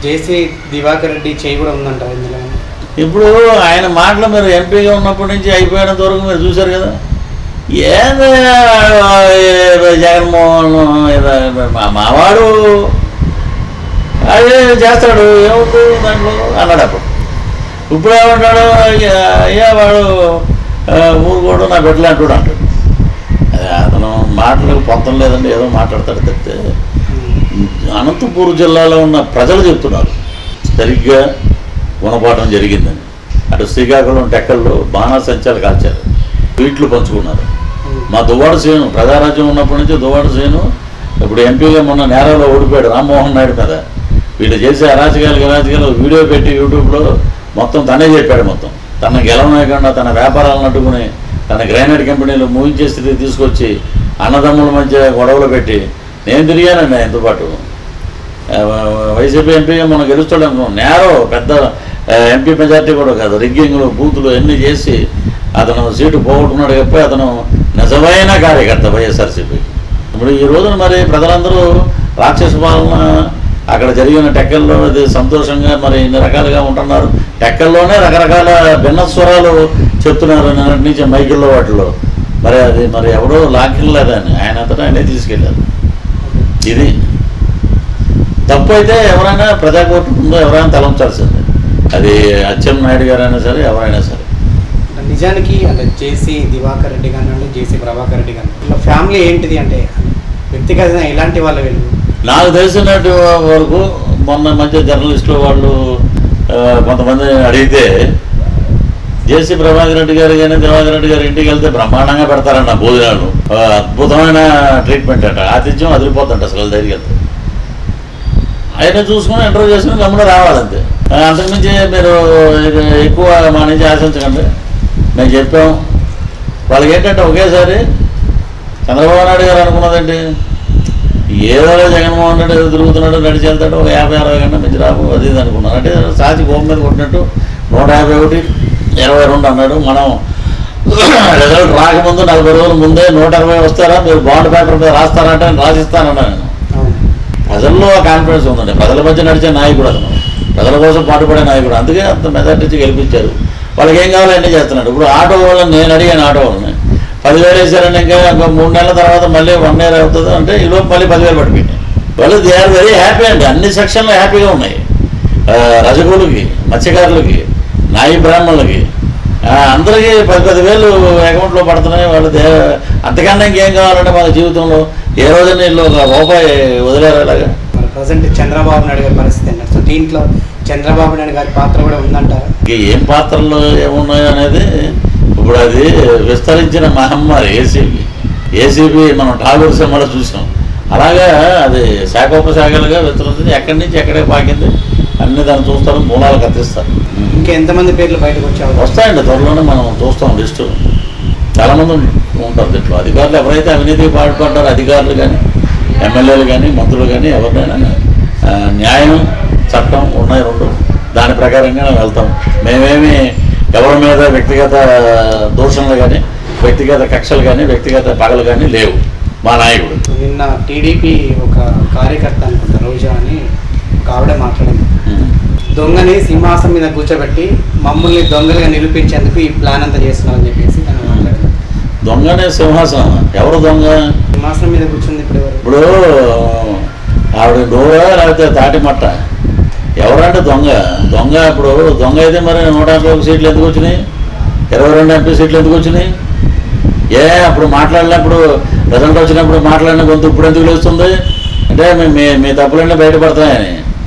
జేసీ దివాకర్ రెడ్డి చేయి కూడా ఉందంటారు ఇందులో ఇప్పుడు ఆయన మాటలు మీరు ఎంపీగా ఉన్నప్పటి నుంచి అయిపోయినంత వరకు మీరు చూశారు కదా ఏంది ఆ, జగన్మోహన్ ఏదో మా మావాడు అదే చేస్తాడు ఏముంది దాంట్లో అన్నాడు అప్పుడు ఇప్పుడు ఏమంటాడు అయ్యా వాడు ఆ, ఊరు కూడా నా బిడ్డలు అంటాడు అంటాడు అదే అతను మాటలకు పొంతం లేదండి ఏదో మాట్లాడతాడు తప్పితే అనంతపూర్ జిల్లాలో ఉన్న ప్రజలు చెప్తున్నారు సరిగ్గా గుణపాఠం జరిగిందని అటు శ్రీకాకుళం టెక్కల్లో బాణాసంచాలు కాల్చారు వీట్లు పంచుకున్నారు మా దువ్వాడ శ్రీను ప్రజారాజ్యం ఉన్నప్పటి నుంచి దువ్వాడ శ్రీను ఇప్పుడు ఎంపీగా మొన్న నేరాలో ఓడిపోయాడు రామ్మోహన్ నాయుడు మీద వీళ్ళు చేసే అరాచకాలు అరాచకాలు వీడియో పెట్టి యూట్యూబ్లో మొత్తం తనే చెప్పాడు మొత్తం తన గెలవలేకుండా తన వ్యాపారాలను అడ్డుకుని తన గ్రైనైట్ కంపెనీలు మూవించే స్థితికి తీసుకొచ్చి అన్నదమ్ముల మధ్య గొడవలు పెట్టి నేను తిరిగానండి ఆయనతో పాటు ఆ, వైసీపీ ఎంపీగా మనం గెలుస్తాడు అనుకున్నాం నేరో పెద్ద ఆ, ఎంపీ మెజార్టీ కూడా కాదు రిగ్గింగ్లు బూతులు అన్నీ చేసి అతను సీటు పోగొట్టుకున్నాడు చెప్పి అతను నిజమైన కార్యకర్త వైఎస్ఆర్సీపీ ఇప్పుడు ఈ రోజున మరి ప్రజలందరూ రాక్షస పాలన అక్కడ జరిగిన టెక్కల్లో ఇది సంతోషంగా మరి ఇన్ని రకాలుగా ఉంటున్నారు టెక్కల్లోనే రకరకాల భిన్న స్వరాలు చెప్తున్నారు నిన్నటి నుంచి మైకిల్లో వాటిలో మరి అది మరి ఎవరో లాక్కెళ్ళలేదని ఆయన అంతటా ఆయనే తీసుకెళ్ళారు ఇది తప్పు అయితే ఎవరైనా ప్రజాకోర్టు ముందు ఎవరైనా తలంచాల్సిందే అది అచ్చెం నాయుడు గారైనా సరే ఎవరైనా సరే అంటే నిజానికి అంటే జేసీ దివాకర్ రెడ్డి కానివ్వండి జేసీ ప్రభాకర్ రెడ్డి కానీ ఇలా ఫ్యామిలీ ఏంటిది అంటే వ్యక్తిగతంగా ఎలాంటి వాళ్ళు వీళ్ళు నాకు తెలిసినట్టు వరకు మొన్న మధ్య జర్నలిస్టులు వాళ్ళు ఆ, కొంతమంది అడిగితే జేసీ ప్రభాకర్ రెడ్డి గారు కానీ దివాకర్ రెడ్డి గారు ఇంటికి వెళ్తే బ్రహ్మాండంగా పెడతారంట భోజనాలు ఆ, అద్భుతమైన ట్రీట్మెంట్ అంట ఆతిథ్యం అదిరిపోతుంట అసలు దగ్గరికి వెళ్తే ఆయన చూసుకుని ఇంటర్వ్యూ చేసుకుని గమ్మున రావాలంతే ఆ, అంతకుమించి మీరు ఇది ఎక్కువ మా నుంచి ఆశించకండి మేము చెప్పాం వాళ్ళకి ఏంటంటే ఒకేసారి చంద్రబాబు నాయుడు గారు అనుకున్నదండి ఏదో జగన్మోహన్ రెడ్డి ఏదో తిరుగుతున్నాడు నడిచి వెళ్తాడు ఒక యాభై అరవై గంట మించి రావు అది ఇది అనుకున్నారు అంటే సాచి గోపు మీద కొట్టినట్టు నూట యాభై ఒకటి ఇరవై రెండు అన్నాడు మనం రిజల్ట్ రాకముందు నలభై రోజుల ముందే నూట ఇరవై వస్తారా మీరు బాండ్ పేపర్ మీద రాస్తారంటే నేను రాసిస్తానన్నా నేను అవును ప్రజల్లో ఆ కాన్ఫిడెన్స్ ఉందండి ప్రజల మధ్య నడిచే నాయకుడు అతను ప్రజల కోసం పాటుపడే నాయకుడు అందుకే అంత మెజార్టీ ఇచ్చి గెలిపించారు వాళ్ళకి ఏం కావాలో అన్నీ చేస్తున్నాడు ఇప్పుడు ఆటో వాళ్ళని నేను అడిగాను ఆటో వాళ్ళని పదివేలు వేసారని ఇంకా ఇంకో మూడు నెలల తర్వాత మళ్ళీ వన్ ఇయర్ అవుతుంది అంటే ఈ లోపు మళ్ళీ పదివేలు పడిపోయింది వాళ్ళు దే ఆర్ వెరీ హ్యాపీ అండి అన్ని సెక్షన్లు హ్యాపీగా ఉన్నాయి ఆ, రజకులకి మత్స్యకారులకి నాయి బ్రాహ్మణులకి ఆ, అందరికీ పది పది వేలు అకౌంట్లో పడుతున్నాయి వాళ్ళు దే అంతకన్నా ఇంకేం కావాలంటే మన జీవితంలో ఏ రోజున వీళ్ళు ఒక రూపాయి వదిలేరు ఇలాగా మరి ప్రజెంట్ చంద్రబాబు నాయుడు గారి పరిస్థితి ఏంటంటే సో దీంట్లో చంద్రబాబు నాయుడు గారి పాత్ర కూడా ఉందంటారా ఇక ఏం పాత్రలు ఏమున్నాయో అనేది ఇప్పుడు అది విస్తరించిన మహమ్మారి ఏసీబీ ఏసీబీ మనం ఠాగూర్ సినిమాలో చూసాం అలాగా అది శాఖోపశాఖలుగా విస్తరించింది ఎక్కడి నుంచి ఎక్కడే పాకింది అన్ని దాన్ని చూస్తారు మూలాలు కత్తిస్తారు ఇంకా ఎంతమంది పేర్లు బయటకు వచ్చే అవకాశం వస్తాయండి త్వరలోనే మనం చూస్తాం లిస్టు చాలామంది ఉంటారు దీంట్లో అధికారులు ఎవరైతే అవినీతికి పాల్పడ్డారో అధికారులు కానీ ఎమ్మెల్యేలు కానీ మంత్రులు కానీ ఎవరినైనా ఆ, న్యాయం చట్టం ఉన్నాయి రెండు దాని ప్రకారంగా వెళ్తాం మేమేమి ఎవరి మీద వ్యక్తిగత దూషణలు కానీ వ్యక్తిగత కక్షలు కానీ వ్యక్తిగత పగలు కానీ లేవు మా నాయకుడు నిన్న టీడీపీ ఒక కార్యకర్త అనుకుంటా రోజా అని ఒక ఆవిడ మాట్లాడింది ఉం. దొంగని సింహాసనం మీద కూర్చోబెట్టి మమ్మల్ని దొంగలుగా నిరూపించేందుకు ఈ ప్లాన్ అంతా చేస్తున్నారని చెప్పేసి తను మాట్లాడింది దొంగనే సింహాసనం ఎవరు దొంగ సింహాసనం మీద కూర్చుంది ఇప్పుడు ఎవరు ఇప్పుడు ఆవిడ డోరా లేకపోతే తాటిమట్ట ఎవరంటే దొంగ దొంగ ఇప్పుడు దొంగ అయితే మరి నూట యాభై ఒక సీట్లు ఎందుకు వచ్చినాయి ఇరవై రెండు ఎంపీ సీట్లు ఎందుకు వచ్చినాయి ఏ అప్పుడు మాట్లాడినప్పుడు రిజల్ట్ వచ్చినప్పుడు మాట్లాడిన గొంతు ఇప్పుడు ఎందుకు లేస్తుంది అంటే మీ మీ మీ తప్పులన్నీ బయటపడతాయని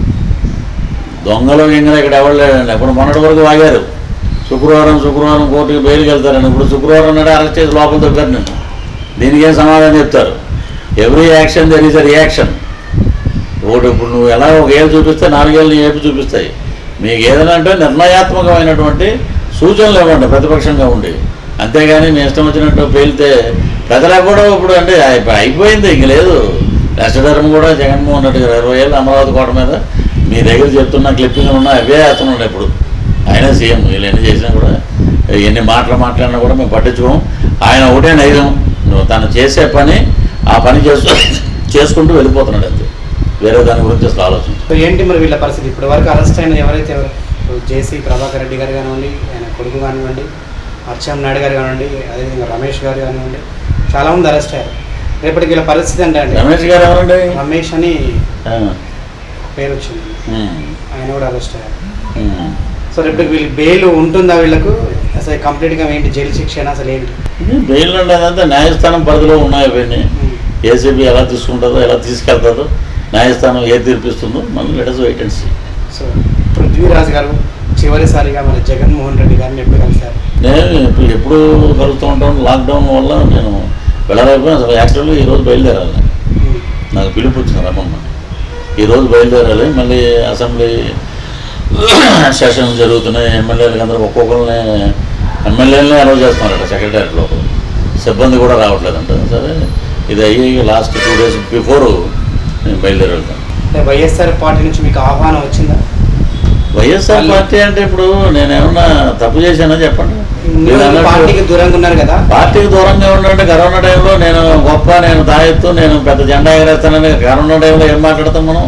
దొంగలు గింగలు ఇక్కడ ఎవరు లేడండి ఇప్పుడు మొన్నటి వరకు వాగారు శుక్రవారం శుక్రవారం కోర్టుకి బయలుకి వెళ్తారని ఇప్పుడు శుక్రవారం నాడు అరెస్ట్ చేసి లోపల దొరికారు నేను దీనికి ఏం సమాధానం చెప్తారు every action there is a reaction ఒకటి ఇప్పుడు నువ్వు ఎలా ఒక ఏళ్ళు చూపిస్తే నాలుగేళ్ళు నీ ఏపు చూపిస్తాయి మీకు ఏదైనా అంటే నిర్ణయాత్మకమైనటువంటి సూచనలు ఇవ్వండి ప్రతిపక్షంగా ఉండి అంతేగాని మీ ఇష్టం వచ్చినట్టు పేలితే ప్రజలకు కూడా ఇప్పుడు అంటే అయిపో- అయిపోయింది ఇంక లేదు రాష్ట్రధర్మం కూడా జగన్మోహన్ రెడ్డి గారు ఇరవై ఏళ్ళు అమరావతి కోట మీద మీ దగ్గర చెప్తున్న క్లిప్పింగ్లు ఉన్నా అవే వేస్తున్నాడు ఇప్పుడు ఆయన సీఎం వీళ్ళు ఎన్ని చేసినా కూడా ఎన్ని మాటలు మాట్లాడినా కూడా మేము పట్టించుకోం ఆయన ఒకటే నైజం నువ్వు తను చేసే పని ఆ పని చేస్తూ చేసుకుంటూ వెళ్ళిపోతున్నాడు అంతే వేరే దాని గురించి అసలు ఆలోచించు సో ఏంటి మరి వీళ్ళ పరిస్థితి ఇప్పటి వరకు అరెస్ట్ అయిన ఎవరైతే ఎవరు ఇప్పుడు జేసీ ప్రభాకర్ రెడ్డి గారు కానివ్వండి ఆయన కొడుకు కానివ్వండి అర్చం నాయుడు గారు కానివ్వండి అదేవిధంగా రమేష్ గారు కానివ్వండి చాలామంది అరెస్ట్ అయ్యారు రేపటికి వీళ్ళ పరిస్థితి అంటే అండి రమేష్ గారు ఎవరండి రమేష్ అని ఆ, పేరు వచ్చింది ఉమ్, ఆయన కూడా అరెస్ట్ అయ్యారు ఉమ్. సో రేపటికి వీళ్ళు బెయిల్ ఉంటుందా వీళ్ళకు అసలు కంప్లీట్గా ఏంటి జైలు శిక్ష అసలు ఏంటి ఇది బెయిల్ అంటే అదంతా న్యాయస్థానం పరిధిలో ఉన్నాయి అవన్నీ ఏసీబీ ఎలా తీసుకుంటుందో ఎలా తీసుకెళ్తుందో న్యాయస్థానం ఏ తీర్పిస్తుందో మనం let's wait and see so Prithviraj garu చివరిసారిగా మన జగన్మోహన్ రెడ్డి గారిని ఎప్పుడు కలిశారు నేను ఇప్పుడు ఎప్పుడు కలుస్తూ ఉంటాను లాక్డౌన్ వల్ల నేను వెళ్ళలేకపోయినా అసలు యాక్చువల్గా ఈరోజు బయలుదేరాలి నేను. ఉమ్. నాకు పిలుపు వచ్చింది రమ్మన్న ఈరోజు బయలుదేరాలి మళ్ళీ అసెంబ్లీ సెషన్ జరుగుతున్నాయి ఎమ్మెల్యేలకు అందరూ ఒక్కొక్కరిని ఎమ్మెల్యేలనే అలౌ చేస్తున్నారట సెక్రటరియట్ లోపల సిబ్బంది కూడా రావట్లేదంట సరే ఇది అయ్యి లాస్ట్ టూ డేస్ బిఫోర్ నేను బయలుదేరి వెళ్తాను అంటే వైఎస్ఆర్ పార్టీ నుంచి మీకు ఆహ్వానం వచ్చిందా వైఎస్ఆర్ పార్టీ అంటే ఇప్పుడు నేనేమన్నా తప్పు చేశానా చెప్పండి మీరు మీరు అన్నట్టు- పార్టీకి దూరంగా ఉన్నారు కదా పార్టీకి దూరంగా ఉండంటే కరోనా టైంలో నేను గొప్ప నేను తాయెత్తు నేను పెద్ద జెండా ఎగరేస్తానని కరోనా టైంలో ఏం మాట్లాడతాం మనం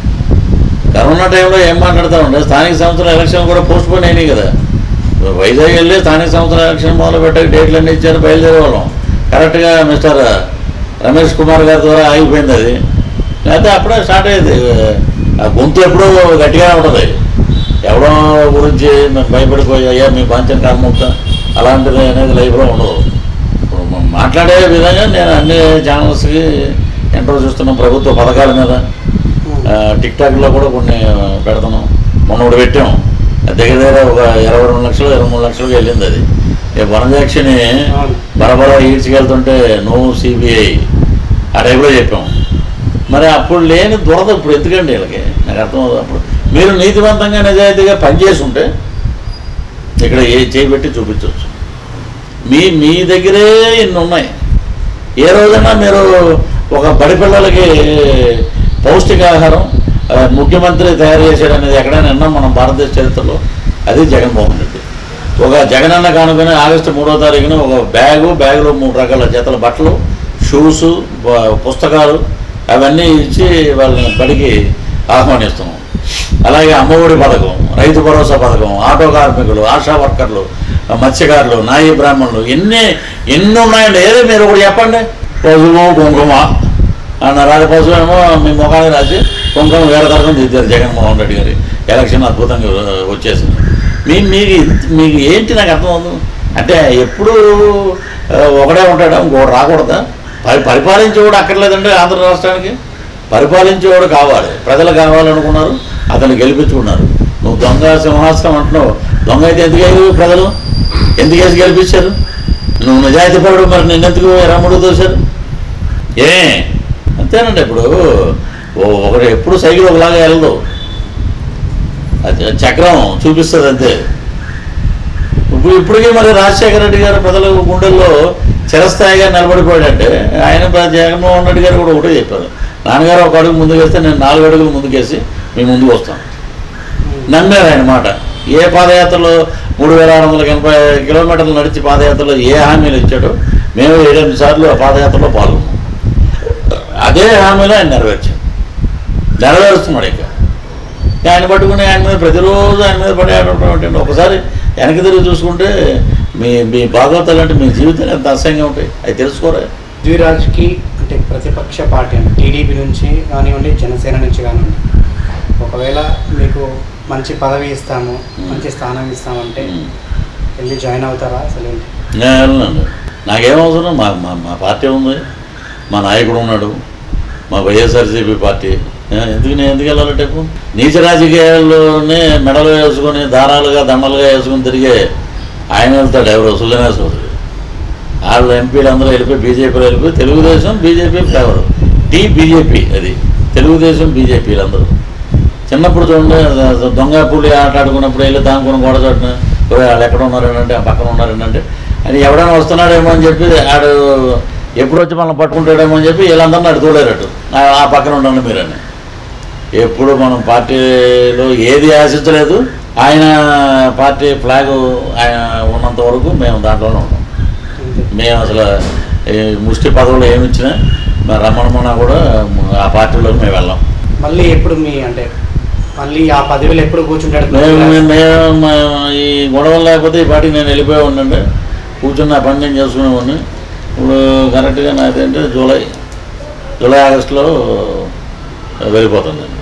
కరోనా టైంలో ఏం మాట్లాడతామండి స్థానిక సంస్థల ఎలక్షన్ కూడా పోస్ట్ పోన్ అయినాయి కదా వైజాగ్ వెళ్ళి స్థానిక సంస్థల ఎలక్షన్ మొదలు పెట్టక డేట్లు అన్నీ ఇచ్చారు బయలుదేరే వాళ్ళం కరెక్ట్గా మిస్టర్ రమేష్ కుమార్ గారి ద్వారా ఆగిపోయింది అది లేకపోతే అప్పుడే స్టార్ట్ అయ్యేది ఆ గొంతు ఎప్పుడూ గట్టిగా ఉంటుంది ఎవడో గురించి మేము భయపడిపోయి అయ్యా మీ పంచం కర్మొక్క అలాంటిది అనేది లైఫ్లో ఉండదు ఇప్పుడు మనం మాట్లాడే విధంగా నేను అన్ని ఛానల్స్కి ఇంటర్వ్యూ చూస్తున్నాం ప్రభుత్వ పథకాల మీద ఆ, టిక్ టాక్లో కూడా కొన్ని పెడతాను మొన్న ఒకటి పెట్టాం అది దగ్గర దగ్గర ఒక ఇరవై రెండు లక్షలు ఇరవై మూడు లక్షలకు వెళ్ళింది అది ఈ వనజాక్షిని అవును. బరబర ఈడ్చుకెళ్తుంటే నో సిబిఐ ఆ టైప్లో చెప్పాం మరి అప్పుడు లేని దురద ఇప్పుడు ఎందుకండి వీళ్ళకి నాకు అర్థం అవుతుంది అప్పుడు మీరు నీతివంతంగా నిజాయితీగా పనిచేసి ఉంటే ఇక్కడ ఏ చేయబెట్టి చూపించవచ్చు మీ మీ దగ్గరే ఇన్ని ఉన్నాయి ఏ రోజైనా మీరు ఒక బడి పిల్లలకి పౌష్టికాహారం ఆ, ముఖ్యమంత్రి తయారు చేశాడు అనేది ఎక్కడైనా విన్నాం మనం భారతదేశ చరిత్రలో అది జగన్మోహన్ రెడ్డి ఒక జగనన్న కానుకొని ఆగస్టు మూడో తారీఖున ఒక బ్యాగు బ్యాగులో మూడు రకాల జతల బట్టలు షూస్ బ- పుస్తకాలు అవన్నీ ఇచ్చి వాళ్ళని బడికి ఆహ్వానిస్తున్నాం అలాగే అమ్మఒడి పథకం రైతు భరోసా పథకం ఆటో కార్మికులు ఆశా వర్కర్లు మత్స్యకారులు నాయి బ్రాహ్మణులు ఎన్ని ఎన్ని ఉన్నాయండి ఏదో మీరు ఒకటి చెప్పండి పసుపు కుంకుమ అన్నారు అది పసుపు ఏమో మీ ముఖానికి రాసి కుంకుమ వేరే తరగతి దిద్దారు జగన్మోహన్ రెడ్డి గారి ఎలక్షన్ అద్భుతంగా వచ్చేసింది మీ మీకు ఇంత- మీకు ఏంటి నాకు అర్థం అవుతుంది అంటే ఎప్పుడు ఆ, ఒకడే ఉంటాడా ఇంకోటి రాకూడదా పరి పరిపాలించేవాడు అక్కర్లేదంటే ఆంధ్ర రాష్ట్రానికి పరిపాలించేవాడు కావాలి ప్రజలు కావాలనుకున్నారు అతను గెలిపించుకున్నారు నువ్వు దొంగ సింహాసనం అంటున్నావు దొంగ అయితే ఎందుకు అయ్యారు ప్రజలు ఎందుకు వేసి గెలిపించారు నువ్వు నిజాయితీ పడు మరి నిన్నెందుకు రమ్ముడు తోశారు ఏ అంతేనండి ఇప్పుడు ఓ- ఒకటి ఎప్పుడు సైకిల్ ఒకలాగా వెళ్ళదు అది చక్రం చూపిస్తుంది అంతే ఇప్పుడు ఇప్పటికీ మరి రాజశేఖర రెడ్డి గారు ప్రజల గుండెల్లో చిరస్థాయిగా నిలబడిపోయాడంటే ఆయన ప్ర- జగన్మోహన్ రెడ్డి గారు కూడా ఒకటే చెప్పారు నాన్నగారు ఒక అడుగు ముందుకేస్తే నేను నాలుగు అడుగులు ముందుకేసి మీ ముందుకు వస్తాను నమ్మారు ఆయన మాట ఏ పాదయాత్రలో మూడు వేల ఆరు వందల ఎనభై కిలోమీటర్లు నడిచి పాదయాత్రలో ఏ హామీలు ఇచ్చాడో మేము ఏడెనిమిది సార్లు ఆ పాదయాత్రలో పాల్గొన్నాం అదే హామీలో ఆయన నెరవేర్చాం నెరవేరుస్తున్నాడు ఇక ఆయన పట్టుకుని ఆయన మీద ప్రతిరోజు ఆయన మీద పడేటటువంటి ఒకసారి వెనక్కి తిరిగి చూసుకుంటే మీ మీ భాగవతాలు అంటే మీ జీవితాలు ఎంత అసహ్యంగా ఉంటాయి అవి తెలుసుకోరా పృథ్వీరాజ్కి అంటే ప్రతిపక్ష పార్టీ అంటే టీడీపీ నుంచి కానివ్వండి జనసేన నుంచి కానివ్వండి ఒకవేళ మీకు మంచి పదవి ఇస్తాము మంచి స్థానం ఇస్తామంటే ఉమ్. వెళ్ళి జాయిన్ అవుతారా అసలు ఏంటి నేను వెళ్ళనండి నాకేం అవసరం మా మా మా పార్టీ ఉంది మా నాయకుడు ఉన్నాడు మా వైఎస్ఆర్సీపీ పార్టీ ఏ, ఎందుకు నేను ఎందుకు వెళ్ళాలంటే ఇప్పుడు? నీచ రాజకీయాల్లోనే మెడలు వేసుకొని దారాలుగా దండలుగా వేసుకొని తిరిగే ఆయన వెళ్తాడు ఎవరు సుజనా చౌదరి వాళ్ళు ఎంపీలు అందరూ వెళ్ళిపోయి బీజేపీలో వెళ్ళిపోయి తెలుగుదేశం బీజేపీ ఫ్లేవర్ టీ బీజేపీ అది తెలుగుదేశం బీజేపీలు అందరూ చిన్నప్పుడు చూడండి అద- దొంగ పులి ఆట ఆడుకున్నప్పుడు వెళ్ళి దానుకుని గోడ చోటున "ఓయ్, వాళ్ళు ఎక్కడ ఉన్నారంటే ఆ పక్కన ఉన్నారంటే అని ఎవడైనా వస్తున్నాడేమో అని చెప్పి ఆడు ఎప్పుడు వచ్చి మనల్ని పట్టుకుంటాడేమో అని చెప్పి వీళ్ళందరినీ అటు తోలేరట్టు "ఆ- ఆ పక్కన ఉండండి మీరని ఎప్పుడు మనం పార్టీలో ఏది ఆశించలేదు ఆయన పార్టీ ఫ్లాగ్ ఆయన ఉన్నంత వరకు మేము దాంట్లోనే ఉన్నాం అంతే. మేము అసలు ఈ ముష్టి పదవులు ఏమి ఇచ్చినా మరి రమ్మనమన్నా కూడా ఆ పార్టీలోకి మేము వెళ్ళాం మళ్ళీ ఎప్పుడు మీ అంటే మళ్ళీ ఆ పదవిలో ఎప్పుడు కూర్చుంటాడు మేము మేము- మేము మా- ఈ గొడవలు లేకపోతే ఈ పాటికి నేను వెళ్ళిపోయి ఉండండి కూర్చుని నా పని నేను చేసుకునేవాడిని ఇప్పుడు కరెక్ట్గా నాదంటే జూలై జూలై ఆగస్టులో వెళ్ళిపోతుంది